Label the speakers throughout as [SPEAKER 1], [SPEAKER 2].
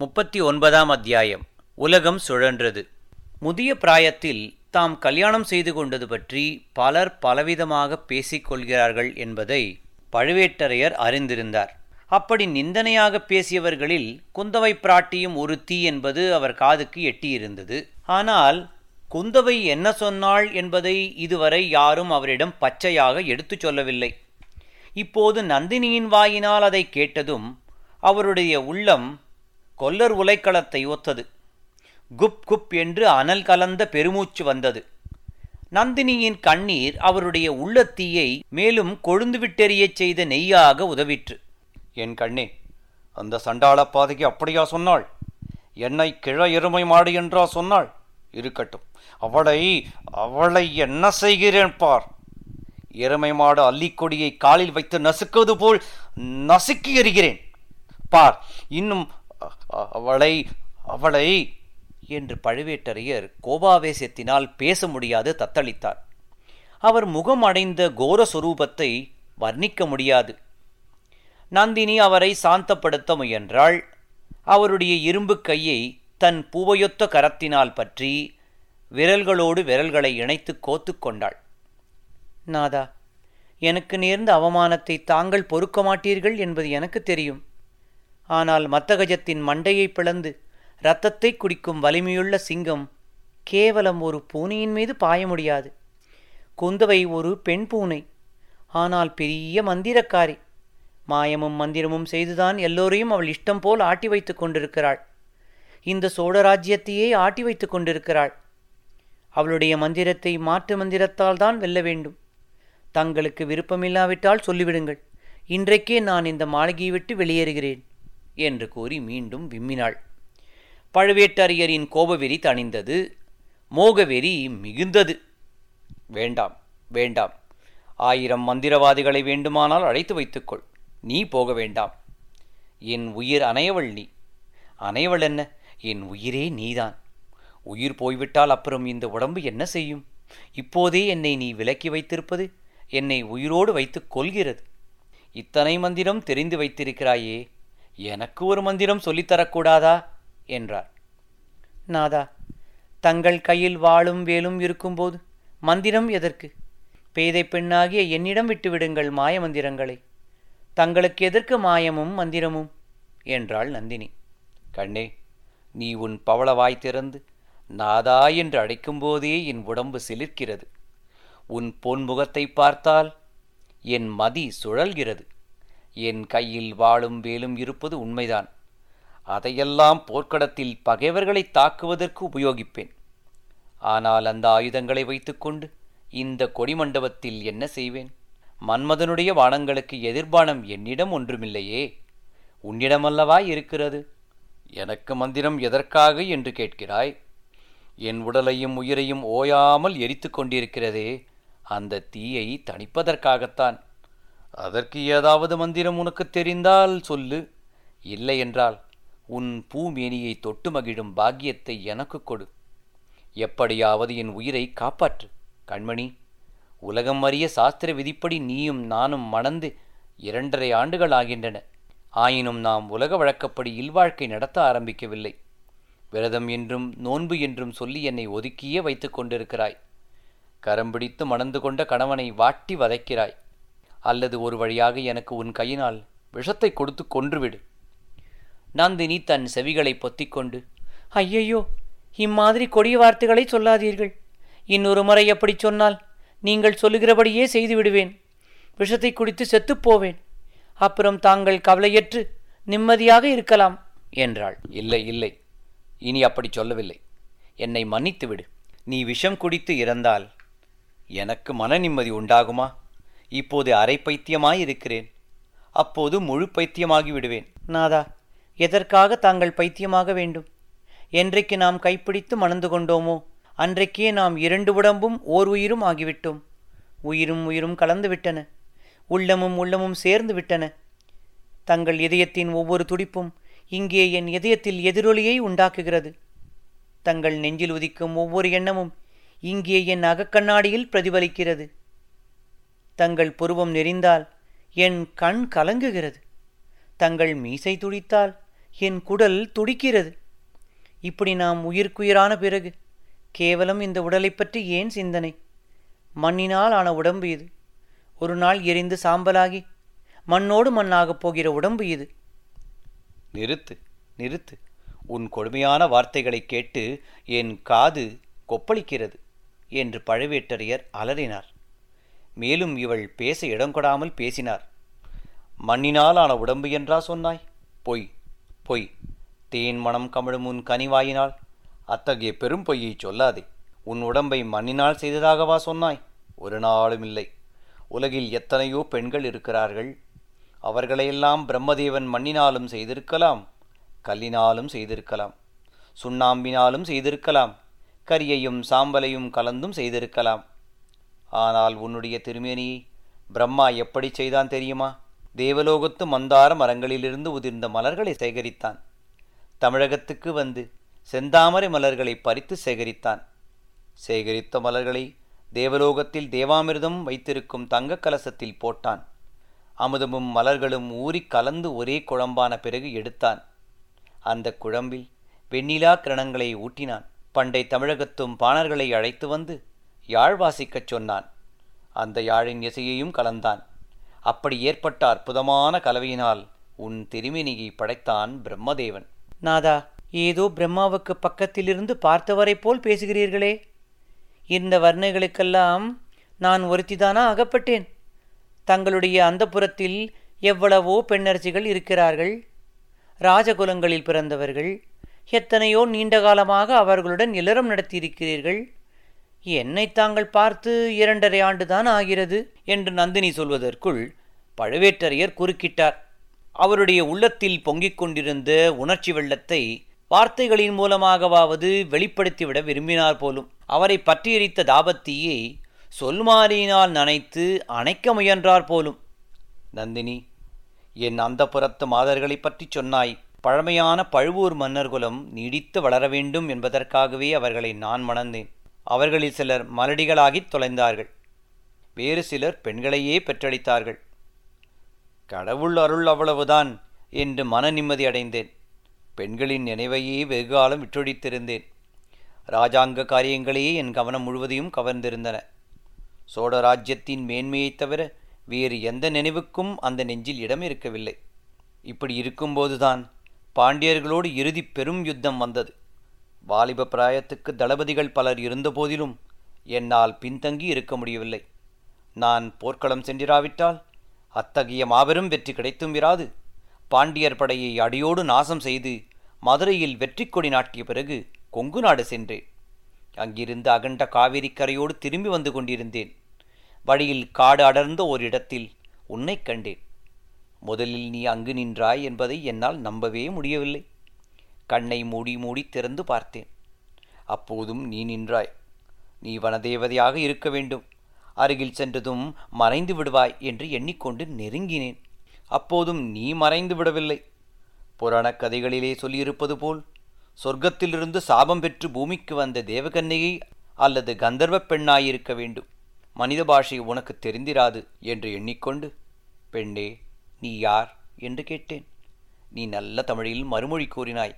[SPEAKER 1] முப்பத்தி ஒன்பதாம் அத்தியாயம் உலகம் சுழன்றது முதிய பிராயத்தில் தாம் கல்யாணம் செய்து கொண்டது பற்றி பலர் பலவிதமாக பேசிக் கொள்கிறார்கள் என்பதை பழுவேட்டரையர் அறிந்திருந்தார் அப்படி நிந்தனையாக பேசியவர்களில் குந்தவை பிராட்டியும் ஒருத்தி என்பது அவர் காதுக்கு எட்டியிருந்தது ஆனால் குந்தவை என்ன சொன்னாள் என்பதை இதுவரை யாரும் அவரிடம் பச்சையாக எடுத்துச் சொல்லவில்லை இப்போது நந்தினியின் வாயினால் அதை கேட்டதும் அவருடைய உள்ளம் கொல்லர் உலைக்களத்தை ஒத்தது குப் குப் என்று அனல் கலந்த பெருமூச்சு வந்தது நந்தினியின் கண்ணீர் அவருடைய உள்ளத்தீயை மேலும் கொழுந்துவிட்டெறியச் செய்த நெய்யாக உதவிற்று என் கண்ணே அந்த சண்டாள பாதகி அப்படியா சொன்னாள் என்னை கிழ எருமை மாடு என்றா சொன்னாள் இருக்கட்டும் அவளை அவளை என்ன செய்கிறேன் பார் எருமை மாடு அல்லிக்கொடியை காலில் வைத்து நசுக்குவது போல் நசுக்கி எறிகிறேன் பார் இன்னும் அ- அ- அவளை அவளை என்று பழுவேட்டரையர் கோபாவேசத்தினால் பேச முடியாது தத்தளித்தார் அவர் முகம் அடைந்த கோர சொரூபத்தை வர்ணிக்க முடியாது நந்தினி அவரை சாந்தப்படுத்த முயன்றாள் அவருடைய இரும்பு கையை தன் பூவையொத்த கரத்தினால் பற்றி விரல்களோடு விரல்களை இணைத்து கோத்துக் கொண்டாள் நாதா எனக்கு நேர்ந்த அவமானத்தை தாங்கள் பொறுக்க மாட்டீர்கள் என்பது எனக்கு தெரியும் ஆனால் மத்தகஜத்தின் மண்டையை பிளந்து இரத்தத்தை குடிக்கும் வலிமையுள்ள சிங்கம் கேவலம் ஒரு பூனையின் மீது பாய முடியாது குந்தவை ஒரு பெண் பூனை ஆனால் பெரிய மந்திரக்காரி மாயமும் மந்திரமும் செய்துதான் எல்லோரையும் அவள் இஷ்டம் போல் ஆட்டி வைத்துக் கொண்டிருக்கிறாள் இந்த சோழராஜ்யத்தையே ஆட்டி வைத்துக் கொண்டிருக்கிறாள் அவளுடைய மந்திரத்தை மாற்று மந்திரத்தால் தான் வெல்ல வேண்டும் தங்களுக்கு விருப்பமில்லாவிட்டால் சொல்லிவிடுங்கள் இன்றைக்கே நான் இந்த மாளிகையை விட்டு வெளியேறுகிறேன் என்று கூறி மீண்டும் விம்மினாள் பழுவேட்டரையரின் கோபவெறி தணிந்தது மோகவெறி மிகுந்தது வேண்டாம் வேண்டாம் ஆயிரம் மந்திரவாதிகளை வேண்டுமானால் அழைத்து வைத்துக்கொள் நீ போக வேண்டாம் என் உயிர் அணையவள் நீ அணையவள் என்ன என் உயிரே நீதான் உயிர் போய்விட்டால் அப்புறம் இந்த உடம்பு என்ன செய்யும் இப்போதே என்னை நீ விலக்கி வைத்திருப்பது என்னை உயிரோடு வைத்துக் கொள்கிறது இத்தனை மந்திரம் தெரிந்து வைத்திருக்கிறாயே எனக்கு ஒரு மந்திரம் சொல்லித்தரக்கூடாதா என்றார் நாதா தங்கள் கையில் வாளும் வேலும் இருக்கும்போது மந்திரம் எதற்கு பேதை பெண்ணாகிய என்னிடம் விட்டுவிடுங்கள் மாய மந்திரங்களை தங்களுக்கு எதற்கு மாயமும் மந்திரமும் என்றாள் நந்தினி கண்ணே நீ உன் பவளவாய் திறந்து நாதா என்று அழைக்கும்போதே என் உடம்பு சிலிர்க்கிறது உன் பொன்முகத்தை பார்த்தால் என் மதி சுழல்கிறது என் கையில் வாளும் வேலும் இருப்பது உண்மைதான் அதையெல்லாம் போர்க்களத்தில் பகைவர்களை தாக்குவதற்கு உபயோகிப்பேன் ஆனால் அந்த ஆயுதங்களை வைத்துக்கொண்டு இந்த கொடிமண்டபத்தில் என்ன செய்வேன் மன்மதனுடைய வானங்களுக்கு எதிர்பானம் என்னிடம் ஒன்றுமில்லையே உன்னிடமல்லவா இருக்கிறது எனக்கு மந்திரம் எதற்காக என்று கேட்கிறாய் என் உடலையும் உயிரையும் ஓயாமல் எரித்து கொண்டிருக்கிறதே அந்த தீயை தணிப்பதற்காகத்தான் அதற்கு ஏதாவது மந்திரம் உனக்கு தெரிந்தால் சொல்லு இல்லை என்றால் உன் பூமேனியை தொட்டு மகிழும் பாக்கியத்தை எனக்கு கொடு எப்படியாவது என் உயிரை காப்பாற்று கண்மணி உலகம் அறிய சாஸ்திர விதிப்படி நீயும் நானும் மணந்து இரண்டரை ஆண்டுகள் ஆகின்றன ஆயினும் நாம் உலக வழக்கப்படி இல்வாழ்க்கை நடத்த ஆரம்பிக்கவில்லை விரதம் என்றும் நோன்பு என்றும் சொல்லி என்னை ஒதுக்கியே வைத்துக் கொண்டிருக்கிறாய் கரம் பிடித்து மணந்து கொண்ட கணவனை வாட்டி வதைக்கிறாய் அல்லது ஒரு வழியாக எனக்கு உன் கையினால் விஷத்தை கொடுத்து கொன்றுவிடு நந்தினி தன் செவிகளை பொத்திக்கொண்டு ஐயையோ இம்மாதிரி கொடிய வார்த்தைகளை சொல்லாதீர்கள் இன்னொரு முறை எப்படி சொன்னால் நீங்கள் சொல்லுகிறபடியே செய்து விடுவேன் விஷத்தை குடித்து செத்துப் போவேன் அப்புறம் தாங்கள் கவலையற்று நிம்மதியாக இருக்கலாம் என்றாள் இல்லை இல்லை இனி அப்படி சொல்லவில்லை என்னை மன்னித்து விடு நீ விஷம் குடித்து இறந்தால் எனக்கு மன நிம்மதி உண்டாகுமா இப்போது அரை பைத்தியமாய் இருக்கிறேன் அப்போது முழு பைத்தியமாகி விடுவேன் நாதா எதற்காக தாங்கள் பைத்தியமாக வேண்டும் என்றைக்கு நாம் கைப்பிடித்து மணந்து கொண்டோமோ அன்றைக்கே நாம் இரண்டு உடம்பும் ஓர் உயிரும் ஆகிவிட்டோம் உயிரும் உயிரும் கலந்து விட்டன உள்ளமும் உள்ளமும் சேர்ந்து விட்டன தங்கள் இதயத்தின் ஒவ்வொரு துடிப்பும் இங்கே என் இதயத்தில் எதிரொலியை உண்டாக்குகிறது தங்கள் நெஞ்சில் உதிக்கும் ஒவ்வொரு எண்ணமும் இங்கே என் அகக்கண்ணாடியில் பிரதிபலிக்கிறது தங்கள் புருவம் நெறிந்தால் என் கண் கலங்குகிறது தங்கள் மீசை துடித்தால் என் குடல் துடிக்கிறது இப்படி நாம் உயிர்க்குயிரான பிறகு கேவலம் இந்த உடலைப் பற்றி ஏன் சிந்தனை மண்ணினால் ஆன உடம்பு இது ஒரு நாள் எரிந்து சாம்பலாகி மண்ணோடு மண்ணாகப் போகிற உடம்பு இது
[SPEAKER 2] நிறுத்து நிறுத்து உன் கொடுமையான வார்த்தைகளைக் கேட்டு என் காது கொப்பளிக்கிறது என்று பழுவேட்டரையர் அலறினார் மேலும் இவள் பேச இடங்கொடாமல் பேசினார் மண்ணினால் ஆன உடம்பு என்றா சொன்னாய் பொய் பொய் தேன் மனம் கமழும் உன் கனிவாயினால் அத்தகைய பெரும் பொய்யை சொல்லாதே உன் உடம்பை மண்ணினால் செய்ததாகவா சொன்னாய் ஒரு நாளும் இல்லை உலகில் எத்தனையோ பெண்கள் இருக்கிறார்கள் அவர்களையெல்லாம் பிரம்மதேவன் மண்ணினாலும் செய்திருக்கலாம் கல்லினாலும் செய்திருக்கலாம் சுண்ணாம்பினாலும் செய்திருக்கலாம் கரியையும் சாம்பலையும் கலந்தும் செய்திருக்கலாம் ஆனால் உன்னுடைய திருமேனியை பிரம்மா எப்படி செய்தான் தெரியுமா தேவலோகத்து மந்தார மரங்களிலிருந்து உதிர்ந்த மலர்களை சேகரித்தான் தமிழகத்துக்கு வந்து செந்தாமரை மலர்களை பறித்து சேகரித்தான் சேகரித்த மலர்களை தேவலோகத்தில் தேவாமிர்தம் வைத்திருக்கும் தங்கக் கலசத்தில் போட்டான் அமுதமும் மலர்களும் ஊறிக் கலந்து ஒரே குழம்பான பிறகு எடுத்தான் அந்த குழம்பில் வெண்ணிலா கிரணங்களை ஊட்டினான் பண்டை தமிழகத்தும் பாணர்களை அழைத்து வந்து யாழ் வாசிக்கச் சொன்னான் அந்த யாழின் இசையையும் கலந்தான் அப்படி ஏற்பட்ட அற்புதமான கலவையினால் உன் திருமேனியை படைத்தான் பிரம்மதேவன்
[SPEAKER 1] நாதா ஏதோ பிரம்மாவுக்கு பக்கத்திலிருந்து பார்த்தவரைப் போல் பேசுகிறீர்களே இந்த வர்ணைகளுக்கெல்லாம் நான் ஒருத்திதானா அகப்பட்டேன் தங்களுடைய அந்தப்புறத்தில் எவ்வளவோ பெண்ணரசிகள் இருக்கிறார்கள் ராஜகுலங்களில் பிறந்தவர்கள் எத்தனையோ நீண்ட காலமாக அவர்களுடன் இளரம் நடத்தியிருக்கிறீர்கள் என்னை தாங்கள் பார்த்து இரண்டரை ஆண்டுதான் ஆகிறது என்று நந்தினி சொல்வதற்குள் பழுவேட்டரையர் குறுக்கிட்டார் அவருடைய உள்ளத்தில் பொங்கிக் கொண்டிருந்த உணர்ச்சி வெள்ளத்தை வார்த்தைகளின் மூலமாகவாவது வெளிப்படுத்திவிட விரும்பினார் போலும் அவரை பற்றியெரித்த தாபத்தீயை சொல்மாரியினால் நனைத்து அணைக்க முயன்றார் போலும்
[SPEAKER 2] நந்தினி என் அந்தப்புறத்து மாதர்களைப் பற்றி சொன்னாய் பழமையான பழுவூர் மன்னர்குலம் நீடித்து வளர வேண்டும் என்பதற்காகவே அவர்களை நான் மணந்தேன் அவர்களில் சிலர் மலடிகளாகித் தொலைந்தார்கள் வேறு சிலர் பெண்களையே பெற்றளித்தார்கள் கடவுள் அருள் அவ்வளவுதான் என்று மன நிம்மதி அடைந்தேன் பெண்களின் நினைவையே வெகுகாலம் விட்டொழித்திருந்தேன் ராஜாங்க காரியங்களே என் கவனம் முழுவதையும் கவர்ந்திருந்தன சோழ ராஜ்யத்தின் மேன்மையைத் தவிர வேறு எந்த நினைவுக்கும் அந்த நெஞ்சில் இடம் இருக்கவில்லை இப்படி இருக்கும்போதுதான் பாண்டியர்களோடு இறுதி பெரும் யுத்தம் வந்தது வாலிப பிராயத்துக்கு தளபதிகள் பலர் இருந்தபோதிலும் என்னால் பின்தங்கி இருக்க முடியவில்லை நான் போர்க்களம் சென்றிராவிட்டால் அத்தகைய மாபெரும் வெற்றி கிடைத்தும் இராது பாண்டியர் படையை அடியோடு நாசம் செய்து மதுரையில் வெற்றி கொடி நாட்டிய பிறகு கொங்கு நாடு சென்றேன் அங்கிருந்து அகண்ட காவிரி கரையோடு திரும்பி வந்து கொண்டிருந்தேன் வழியில் காடு அடர்ந்த ஒரு இடத்தில் உன்னைக் கண்டேன் முதலில் நீ அங்கு நின்றாய் என்பதை என்னால் நம்பவே முடியவில்லை கண்ணை மூடி மூடி திறந்து பார்த்தேன் அப்போதும் நீ நின்றாய் நீ வனதேவதையாக இருக்க வேண்டும் அருகில் சென்றதும் மறைந்து விடுவாய் என்று எண்ணிக்கொண்டு நெருங்கினேன் அப்போதும் நீ மறைந்து விடவில்லை புராணக் கதைகளிலே சொல்லியிருப்பது போல் சொர்க்கத்திலிருந்து சாபம் பெற்று பூமிக்கு வந்த தேவகன்னிகை அல்லது கந்தர்வப் பெண்ணாயிருக்க வேண்டும் மனித பாஷை உனக்கு தெரிந்திராது என்று எண்ணிக்கொண்டு பெண்ணே நீ யார் என்று கேட்டேன் நீ நல்ல தமிழில் மறுமொழி கூறினாய்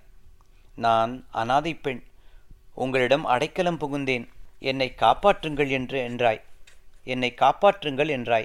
[SPEAKER 2] நான் அனாதை பெண் உங்களிடம் அடைக்கலம் புகுந்தேன் என்னை காப்பாற்றுங்கள் என்று என்றாய் என்னை காப்பாற்றுங்கள் என்றாய்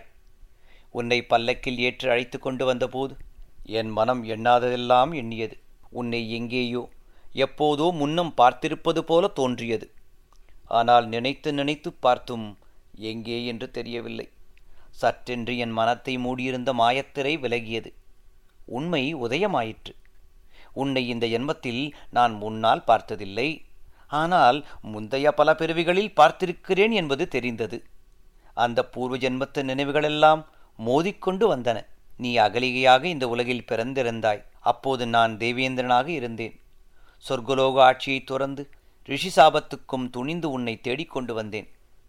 [SPEAKER 2] உன்னை பல்லக்கில் ஏற்று அழைத்து கொண்டு வந்தபோது என் மனம் எண்ணாததெல்லாம் எண்ணியது உன்னை எங்கேயோ எப்போதோ முன்னம் பார்த்திருப்பது போல தோன்றியது ஆனால் நினைத்து நினைத்து பார்த்தும் எங்கே என்று தெரியவில்லை சற்றென்று என் மனத்தை மூடியிருந்த மாயத்திரை விலகியது உண்மை உதயமாயிற்று உன்னை இந்த ஜென்மத்தில் நான் முன்னால் பார்த்ததில்லை ஆனால் முந்தைய பல பிறவிகளில் பார்த்திருக்கிறேன் என்பது தெரிந்தது அந்த பூர்வ ஜென்மத்து நினைவுகளெல்லாம் மோதிக்கொண்டு வந்தன நீ அகலிகையாக இந்த உலகில் பிறந்திருந்தாய் அப்போது நான் தேவேந்திரனாக இருந்தேன் சொர்க்கலோக ஆட்சியை துறந்து ரிஷி சாபத்துக்கும் துணிந்து உன்னை தேடிக்கொண்டு வந்தேன்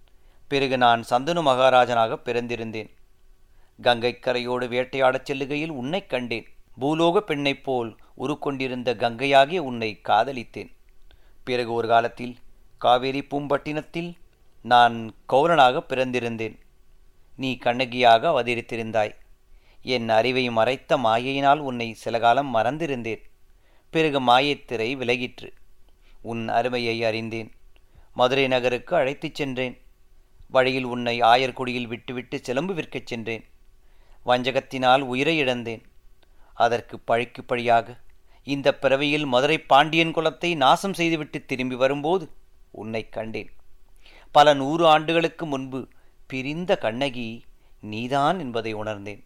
[SPEAKER 2] பிறகு நான் சந்தனு மகாராஜனாக பிறந்திருந்தேன் கங்கைக் கரையோடு வேட்டையாடச் செல்லுகையில் உன்னைக் கண்டேன் பூலோக பெண்ணைப் போல் உருக்கொண்டிருந்த கங்கையாகிய உன்னை காதலித்தேன் பிறகு ஒரு காலத்தில் காவேரி பூம்பட்டினத்தில் நான் கௌரனாக பிறந்திருந்தேன் நீ கண்ணகியாக அவதரித்திருந்தாய் என் அறிவை மறைத்த மாயையினால் உன்னை சில காலம் மறந்திருந்தேன் பிறகு மாயத்திரை விலகிற்று உன் அருமையை அறிந்தேன் மதுரை நகருக்கு அழைத்துச் சென்றேன் வழியில் உன்னை ஆயர்குடியில் விட்டுவிட்டு சிலம்பு விற்கச் சென்றேன் வஞ்சகத்தினால் உயிரை இழந்தேன் அதற்கு பழிக்கு பழியாக இந்த பிறவியில் மதுரை பாண்டியன் குலத்தை நாசம் செய்துவிட்டு திரும்பி வரும்போது உன்னை கண்டேன் பல நூறு ஆண்டுகளுக்கு முன்பு பிரிந்த கண்ணகி நீதான் என்பதை உணர்ந்தேன்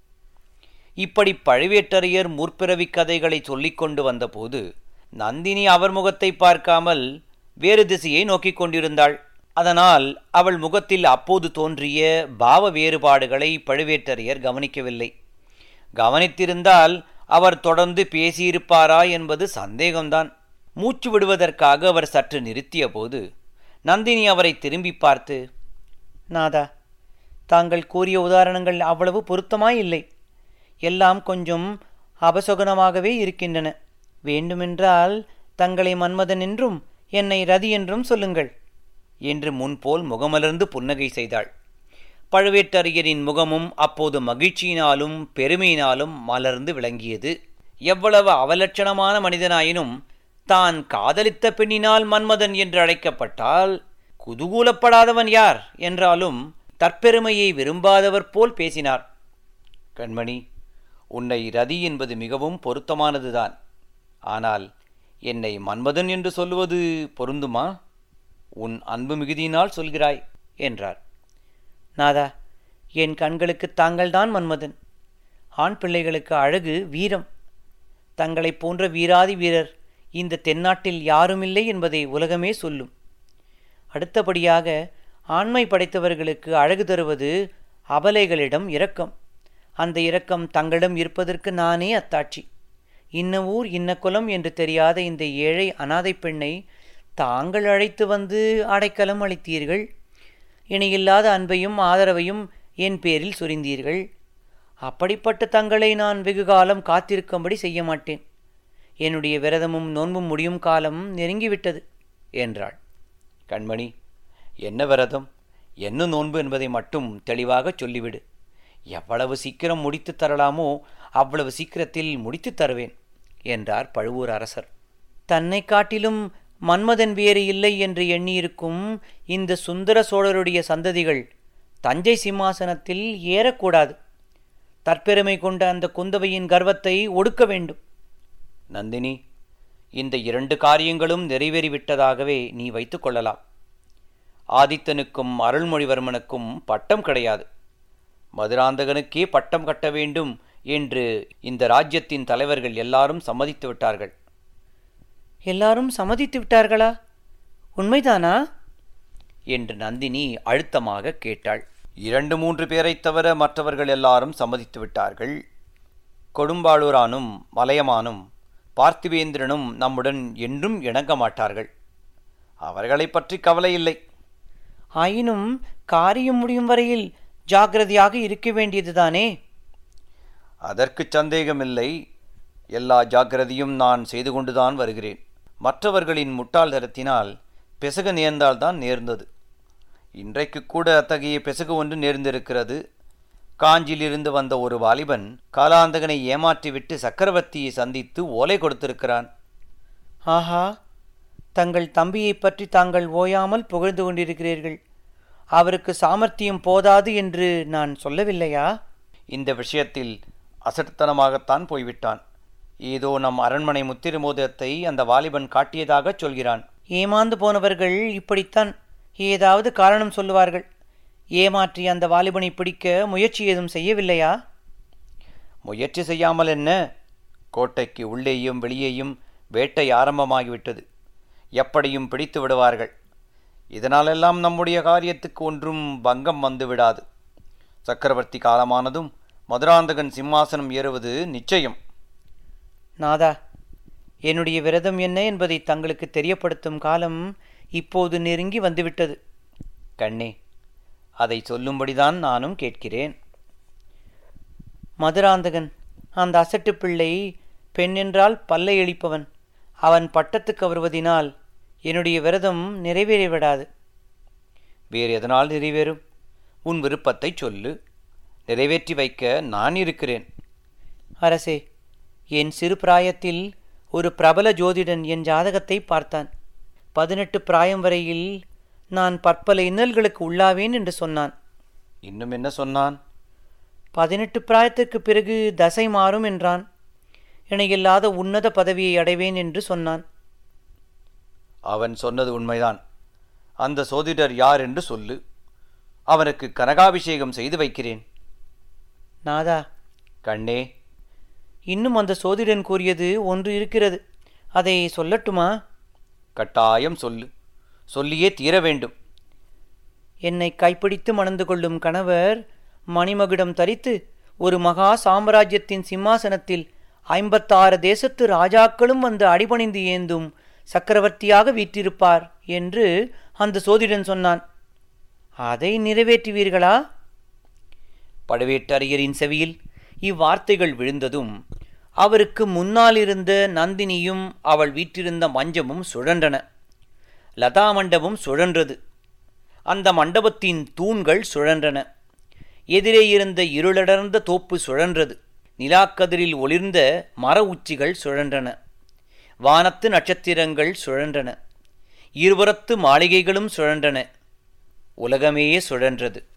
[SPEAKER 2] இப்படி பழுவேட்டரையர் முற்பிறவி கதைகளை சொல்லிக் கொண்டு வந்தபோது நந்தினி அவர் முகத்தை பார்க்காமல் வேறு திசையை நோக்கிக் கொண்டிருந்தாள் அதனால் அவள் முகத்தில் அப்போது தோன்றிய பாவ வேறுபாடுகளை பழுவேட்டரையர் கவனிக்கவில்லை கவனித்திருந்தால் அவர் தொடர்ந்து பேசியிருப்பாரா என்பது சந்தேகம்தான் மூச்சு விடுவதற்காக அவர் சற்று நிறுத்திய போது நந்தினி அவரை திரும்பி பார்த்து நாதா தாங்கள் கூறிய உதாரணங்கள் அவ்வளவு பொருத்தமாயில்லை எல்லாம் கொஞ்சம் அபசகுனமாகவே இருக்கின்றன வேண்டுமென்றால் தங்களை மன்மதன் என்றும் என்னை ரதி என்றும் சொல்லுங்கள் என்று முன்போல் முகமலர்ந்து புன்னகை செய்தாள் பழுவேட்டரையரின் முகமும் அப்போது மகிழ்ச்சியினாலும் பெருமையினாலும் மலர்ந்து விளங்கியது எவ்வளவு அவலட்சணமான மனிதனாயினும் தான் காதலித்த பெண்ணினால் மன்மதன் என்று அழைக்கப்பட்டால் குதூகூலப்படாதவன் யார் என்றாலும் தற்பெருமையை விரும்பாதவர் போல் பேசினார் கண்மணி உன்னை ரதி என்பது மிகவும் பொருத்தமானதுதான் ஆனால் என்னை மன்மதன் என்று சொல்லுவது பொருந்துமா உன் அன்பு மிகுதியினால் சொல்கிறாய் என்றார் நாதா என் கண்களுக்கு தாங்கள்தான் மன்மதன் ஆண் பிள்ளைகளுக்கு அழகு வீரம் தங்களைப் போன்ற வீராதி வீரர் இந்த தென்னாட்டில் யாருமில்லை என்பதை உலகமே சொல்லும் அடுத்தபடியாக ஆண்மை படைத்தவர்களுக்கு அழகு தருவது அபலைகளிடம் இரக்கம் அந்த இரக்கம் தங்களிடம் இருப்பதற்கு நானே அத்தாட்சி இன்ன ஊர் இன்ன குலம் என்று தெரியாத இந்த ஏழை அனாதை பெண்ணை தாங்கள் அழைத்து வந்து அடைக்கலம் அளித்தீர்கள் இணையில்லாத அன்பையும் ஆதரவையும் என் பேரில் சொரிந்தீர்கள் அப்படிப்பட்ட தங்களை நான் வெகு காலம் காத்திருக்கும்படி செய்ய மாட்டேன் என்னுடைய விரதமும் நோன்பும் முடியும் காலம் நெருங்கிவிட்டது என்றாள் கண்மணி என்ன விரதம் என்ன நோன்பு என்பதை மட்டும் தெளிவாகச் சொல்லிவிடு எவ்வளவு சீக்கிரம் முடித்து தரலாமோ அவ்வளவு சீக்கிரத்தில் முடித்து தருவேன் என்றார் பழுவூர் அரசர் தன்னை காட்டிலும் மன்மதன் வேறு இல்லை என்று எண்ணியிருக்கும் இந்த சுந்தர சோழருடைய சந்ததிகள் தஞ்சை சிம்மாசனத்தில் ஏறக்கூடாது தற்பெருமை கொண்ட அந்த குந்தவையின் கர்வத்தை ஒடுக்க வேண்டும் நந்தினி இந்த இரண்டு காரியங்களும் நிறைவேறிவிட்டதாகவே நீ வைத்துக் கொள்ளலாம் ஆதித்தனுக்கும் அருள்மொழிவர்மனுக்கும் பட்டம் கிடையாது மதுராந்தகனுக்கே பட்டம் கட்ட வேண்டும் என்று இந்த ராஜ்யத்தின் தலைவர்கள் எல்லாரும் சம்மதித்து விட்டார்கள் எல்லாரும் சம்மதித்து விட்டார்களா உண்மைதானா என்று நந்தினி அழுத்தமாக கேட்டாள் இரண்டு மூன்று பேரைத் தவிர மற்றவர்கள் எல்லாரும் சம்மதித்து விட்டார்கள் கொடும்பாளூரானும் மலையமானும் பார்த்திவேந்திரனும் நம்முடன் என்றும் இணங்க மாட்டார்கள் அவர்களைப் பற்றி கவலை இல்லை ஆயினும் காரியம் முடியும் வரையில் ஜாக்கிரதையாக இருக்க வேண்டியதுதானே அதற்கு சந்தேகமில்லை எல்லா ஜாக்கிரதையும் நான் செய்து கொண்டுதான் வருகிறேன் மற்றவர்களின் முட்டாள்தனத்தினால் பிசகு நேர்ந்தால்தான் நேர்ந்தது இன்றைக்கு கூட அத்தகைய பிசகு ஒன்று நேர்ந்திருக்கிறது காஞ்சியிலிருந்து வந்த ஒரு வாலிபன் காலாந்தகனை ஏமாற்றிவிட்டு சக்கரவர்த்தியை சந்தித்து ஓலை கொடுத்திருக்கிறான் ஆஹா தங்கள் தம்பியை பற்றி தாங்கள் ஓயாமல் புகழ்ந்து கொண்டிருக்கிறீர்கள் அவருக்கு சாமர்த்தியம் போதாது என்று நான் சொல்லவில்லையா இந்த விஷயத்தில் அசட்டுத்தனமாகத்தான் போய்விட்டான் ஏதோ நம் அரண்மனை முத்திரு மோதிரத்தை அந்த வாலிபன் காட்டியதாகச் சொல்கிறான் ஏமாந்து போனவர்கள் இப்படித்தான் ஏதாவது காரணம் சொல்லுவார்கள் ஏமாற்றி அந்த வாலிபனை பிடிக்க முயற்சி ஏதும் செய்யவில்லையா முயற்சி செய்யாமல் என்ன கோட்டைக்கு உள்ளேயும் வெளியேயும் வேட்டை ஆரம்பமாகிவிட்டது எப்படியும் பிடித்து விடுவார்கள் இதனாலெல்லாம் நம்முடைய காரியத்துக்கு ஒன்றும் பங்கம் வந்து விடாது சக்கரவர்த்தி காலமானதும் மதுராந்தகன் சிம்மாசனம் ஏறுவது நிச்சயம் நாதா என்னுடைய விரதம் என்ன என்பதை தங்களுக்கு தெரியப்படுத்தும் காலம் இப்போது நெருங்கி வந்துவிட்டது கண்ணே அதை சொல்லும்படிதான் நானும் கேட்கிறேன் மதுராந்தகன் அந்த அசட்டு பிள்ளை பெண் என்றால் பல்லை எழிப்பவன் அவன் பட்டத்துக்கு வருவதினால் என்னுடைய விரதம் நிறைவேறிவிடாது வேறு எதனால் நிறைவேறும் உன் விருப்பத்தை சொல்லு நிறைவேற்றி வைக்க நான் இருக்கிறேன் அரசே என் சிறு பிராயத்தில்
[SPEAKER 1] ஒரு பிரபல ஜோதிடன் என் ஜாதகத்தை பார்த்தான் பதினெட்டு பிராயம் வரையில் நான் பற்பல இன்னல்களுக்கு உள்ளாவேன் என்று சொன்னான்
[SPEAKER 2] இன்னும் என்ன சொன்னான்
[SPEAKER 1] பதினெட்டு பிராயத்திற்கு பிறகு தசை மாறும் என்றான் இணையில்லாத உன்னத பதவியை அடைவேன் என்று சொன்னான்
[SPEAKER 2] அவன் சொன்னது உண்மைதான் அந்த சோதிடர் யார் என்று சொல்லு அவனுக்கு கனகாபிஷேகம் செய்து வைக்கிறேன்
[SPEAKER 1] நாதா
[SPEAKER 2] கண்ணே
[SPEAKER 1] இன்னும் அந்த சோதிடன் கூறியது ஒன்று இருக்கிறது அதை சொல்லட்டுமா
[SPEAKER 2] கட்டாயம் சொல்லு சொல்லியே தீர வேண்டும்
[SPEAKER 1] என்னை கைப்பிடித்து மணந்து கொள்ளும் கணவர் மணிமகுடம் தரித்து ஒரு மகா சாம்ராஜ்யத்தின் சிம்மாசனத்தில் ஐம்பத்தாறு தேசத்து ராஜாக்களும் வந்து அடிபணிந்து ஏந்தும் சக்கரவர்த்தியாக வீற்றிருப்பார் என்று அந்த சோதிடன் சொன்னான் அதை நிறைவேற்றுவீர்களா
[SPEAKER 2] பழுவேட்டரையரின் செவியில்
[SPEAKER 1] இவ்வார்த்தைகள் விழுந்ததும் அவருக்கு முன்னாலிருந்த நந்தினியும் அவள் வீற்றிருந்த மஞ்சமும் சுழன்றன லதா மண்டபம் சுழன்றது அந்த மண்டபத்தின் தூண்கள் சுழன்றன எதிரே இருந்த இருளடர்ந்த தோப்பு சுழன்றது நிலாக்கதிரில் ஒளிர்ந்த மர உச்சிகள் சுழன்றன வானத்து நட்சத்திரங்கள் சுழன்றன இருபுறத்து மாளிகைகளும் சுழன்றன உலகமே சுழன்றது